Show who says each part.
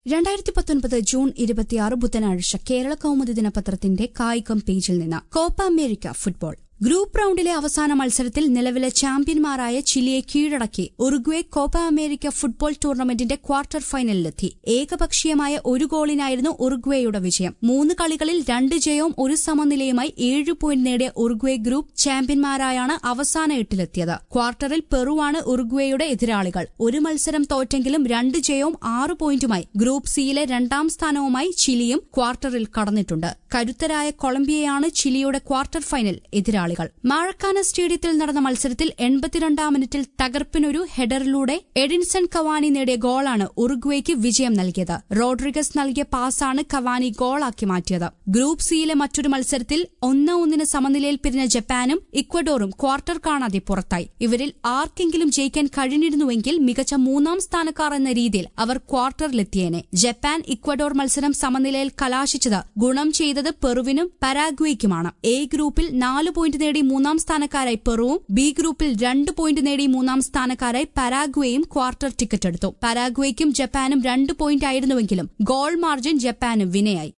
Speaker 1: രണ്ടായിരത്തി പത്തൊൻപത് ജൂൺ ഇരുപത്തിയാറ് ബുധനാഴ്ച കേരള കൗമുദി ദിനപത്രത്തിന്റെ കായികം പേജിൽ നിന്ന് കോപ്പ അമേരിക്ക ഫുട്ബോൾ ഗ്രൂപ്പ് റൌണ്ടിലെ അവസാന മത്സരത്തിൽ നിലവിലെ ചാമ്പ്യന്മാരായ ചിലിയെ കീഴടക്കി ഉറുഗ്വേ കോപ്പ അമേരിക്ക ഫുട്ബോൾ ടൂർണമെന്റിന്റെ ക്വാർട്ടർ ഫൈനലിലെത്തി ഏകപക്ഷീയമായ ഒരു ഗോളിനായിരുന്നു ഉറുഗ്വേയുടെ വിജയം മൂന്ന് കളികളിൽ രണ്ട് ജയവും ഒരു സമനിലയുമായി ഏഴ് പോയിന്റ് നേടിയ ഉറുഗ്വേ ഗ്രൂപ്പ് ചാമ്പ്യന്മാരായാണ് അവസാന എട്ടിലെത്തിയത് ക്വാർട്ടറിൽ പെറുവാണ് ഉറുഗ്വേയുടെ എതിരാളികൾ ഒരു മത്സരം തോറ്റെങ്കിലും രണ്ട് ജയവും ആറ് പോയിന്റുമായി ഗ്രൂപ്പ് സിയിലെ രണ്ടാം സ്ഥാനവുമായി ചിലിയും ക്വാർട്ടറിൽ കടന്നിട്ടുണ്ട് കരുത്തരായ കൊളംബിയയാണ് ചിലിയുടെ ക്വാർട്ടർ ഫൈനൽ എതിരാളികൾ മാഴക്കാന സ്റ്റേഡിയത്തിൽ നടന്ന മത്സരത്തിൽ എൺപത്തിരണ്ടാം മിനിറ്റിൽ തകർപ്പിനൊരു ഹെഡറിലൂടെ എഡിൻസൺ കവാനി നേടിയ ഗോളാണ് ഉറുഗ്വേക്ക് വിജയം നൽകിയത് റോഡ്രിഗസ് നൽകിയ പാസാണ് കവാനി ഗോളാക്കി മാറ്റിയത് ഗ്രൂപ്പ് സിയിലെ മറ്റൊരു മത്സരത്തിൽ ഒന്ന് ഒന്നിന് സമനിലയിൽ പിരിഞ്ഞ ജപ്പാനും ഇക്വഡോറും ക്വാർട്ടർ കാണാതെ പുറത്തായി ഇവരിൽ ആർക്കെങ്കിലും ജയിക്കാൻ കഴിഞ്ഞിരുന്നുവെങ്കിൽ മികച്ച മൂന്നാം സ്ഥാനക്കാർ എന്ന രീതിയിൽ അവർ ക്വാർട്ടറിലെത്തിയേനെ ജപ്പാൻ ഇക്വഡോർ മത്സരം സമനിലയിൽ കലാശിച്ചത് ഗുണം ചെയ്തത് പെറുവിനും പരാഗ്വേക്കുമാണ് എ ഗ്രൂപ്പിൽ നാല് പോയിന്റ് നേടി മൂന്നാം സ്ഥാനക്കാരായി പെറുവും ബി ഗ്രൂപ്പിൽ രണ്ട് പോയിന്റ് നേടി മൂന്നാം സ്ഥാനക്കാരായി പരാഗ്വേയും ക്വാർട്ടർ ടിക്കറ്റ് എടുത്തു പരാഗ്വേക്കും ജപ്പാനും രണ്ട് പോയിന്റ് ആയിരുന്നുവെങ്കിലും ഗോൾ മാർജിൻ ജപ്പാന് വിനയായി